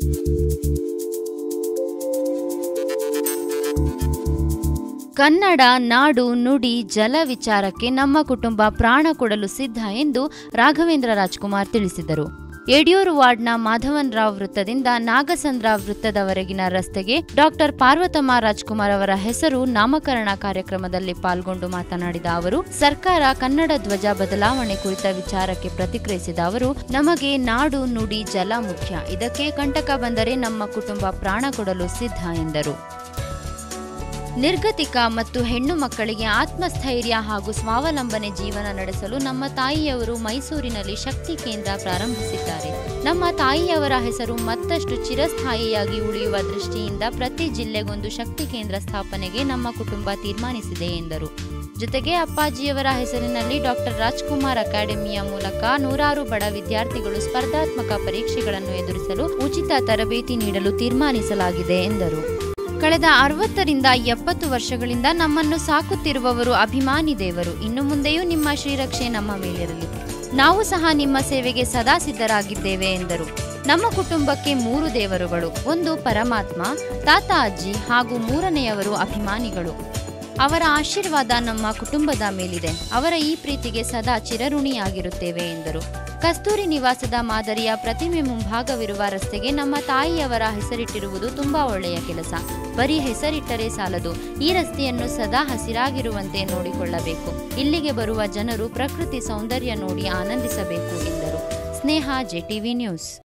ಕನ್ನಡ ನಾಡು ನುಡಿ ಜಲ ವಿಚಾರಕ್ಕೆ ನಮ್ಮ ಕುಟುಂಬ ಪ್ರಾಣ ಕೊಡಲು ಸಿದ್ಧ ಎಂದು ರಾಘವೇಂದ್ರ ರಾಜ್ಕುಮಾರ್ ತಿಳಿಸಿದರು ಯಡಿಯೂರು ವಾರ್ಡ್ನ ಮಾಧವನ್ ರಾವ್ ವೃತ್ತದಿಂದ ನಾಗಸಂದ್ರ ವೃತ್ತದವರೆಗಿನ ರಸ್ತೆಗೆ ಡಾಕ್ಟರ್ ಪಾರ್ವತಮ್ಮ ರಾಜ್ಕುಮಾರ್ ಅವರ ಹೆಸರು ನಾಮಕರಣ ಕಾರ್ಯಕ್ರಮದಲ್ಲಿ ಪಾಲ್ಗೊಂಡು ಮಾತನಾಡಿದ ಅವರು ಸರ್ಕಾರ ಕನ್ನಡ ಧ್ವಜ ಬದಲಾವಣೆ ಕುರಿತ ವಿಚಾರಕ್ಕೆ ಪ್ರತಿಕ್ರಿಯಿಸಿದ ಅವರು ನಮಗೆ ನಾಡು ನುಡಿ ಜಲ ಮುಖ್ಯ ಇದಕ್ಕೆ ಕಂಟಕ ಬಂದರೆ ನಮ್ಮ ಕುಟುಂಬ ಪ್ರಾಣ ಕೊಡಲು ಸಿದ್ಧ ಎಂದರು ನಿರ್ಗತಿಕ ಮತ್ತು ಹೆಣ್ಣು ಮಕ್ಕಳಿಗೆ ಆತ್ಮಸ್ಥೈರ್ಯ ಹಾಗೂ ಸ್ವಾವಲಂಬನೆ ಜೀವನ ನಡೆಸಲು ನಮ್ಮ ತಾಯಿಯವರು ಮೈಸೂರಿನಲ್ಲಿ ಶಕ್ತಿ ಕೇಂದ್ರ ಪ್ರಾರಂಭಿಸಿದ್ದಾರೆ ನಮ್ಮ ತಾಯಿಯವರ ಹೆಸರು ಮತ್ತಷ್ಟು ಚಿರಸ್ಥಾಯಿಯಾಗಿ ಉಳಿಯುವ ದೃಷ್ಟಿಯಿಂದ ಪ್ರತಿ ಜಿಲ್ಲೆಗೊಂದು ಶಕ್ತಿ ಕೇಂದ್ರ ಸ್ಥಾಪನೆಗೆ ನಮ್ಮ ಕುಟುಂಬ ತೀರ್ಮಾನಿಸಿದೆ ಎಂದರು ಜೊತೆಗೆ ಅಪ್ಪಾಜಿಯವರ ಹೆಸರಿನಲ್ಲಿ ಡಾಕ್ಟರ್ ರಾಜ್ಕುಮಾರ್ ಅಕಾಡೆಮಿಯ ಮೂಲಕ ನೂರಾರು ಬಡ ವಿದ್ಯಾರ್ಥಿಗಳು ಸ್ಪರ್ಧಾತ್ಮಕ ಪರೀಕ್ಷೆಗಳನ್ನು ಎದುರಿಸಲು ಉಚಿತ ತರಬೇತಿ ನೀಡಲು ತೀರ್ಮಾನಿಸಲಾಗಿದೆ ಎಂದರು ಕಳೆದ ಅರವತ್ತರಿಂದ ಎಪ್ಪತ್ತು ವರ್ಷಗಳಿಂದ ನಮ್ಮನ್ನು ಸಾಕುತ್ತಿರುವವರು ಅಭಿಮಾನಿ ದೇವರು ಇನ್ನು ಮುಂದೆಯೂ ನಿಮ್ಮ ಶ್ರೀರಕ್ಷೆ ನಮ್ಮ ಮೇಲಿರಲಿ ನಾವು ಸಹ ನಿಮ್ಮ ಸೇವೆಗೆ ಸದಾ ಸಿದ್ಧರಾಗಿದ್ದೇವೆ ಎಂದರು ನಮ್ಮ ಕುಟುಂಬಕ್ಕೆ ಮೂರು ದೇವರುಗಳು ಒಂದು ಪರಮಾತ್ಮ ತಾತ ಅಜ್ಜಿ ಹಾಗೂ ಮೂರನೆಯವರು ಅಭಿಮಾನಿಗಳು ಅವರ ಆಶೀರ್ವಾದ ನಮ್ಮ ಕುಟುಂಬದ ಮೇಲಿದೆ ಅವರ ಈ ಪ್ರೀತಿಗೆ ಸದಾ ಚಿರಋಣಿಯಾಗಿರುತ್ತೇವೆ ಎಂದರು ಕಸ್ತೂರಿ ನಿವಾಸದ ಮಾದರಿಯ ಪ್ರತಿಮೆ ಮುಂಭಾಗವಿರುವ ರಸ್ತೆಗೆ ನಮ್ಮ ತಾಯಿಯವರ ಹೆಸರಿಟ್ಟಿರುವುದು ತುಂಬಾ ಒಳ್ಳೆಯ ಕೆಲಸ ಬರೀ ಹೆಸರಿಟ್ಟರೆ ಸಾಲದು ಈ ರಸ್ತೆಯನ್ನು ಸದಾ ಹಸಿರಾಗಿರುವಂತೆ ನೋಡಿಕೊಳ್ಳಬೇಕು ಇಲ್ಲಿಗೆ ಬರುವ ಜನರು ಪ್ರಕೃತಿ ಸೌಂದರ್ಯ ನೋಡಿ ಆನಂದಿಸಬೇಕು ಎಂದರು ಸ್ನೇಹ ಜೆಟಿವಿ ನ್ಯೂಸ್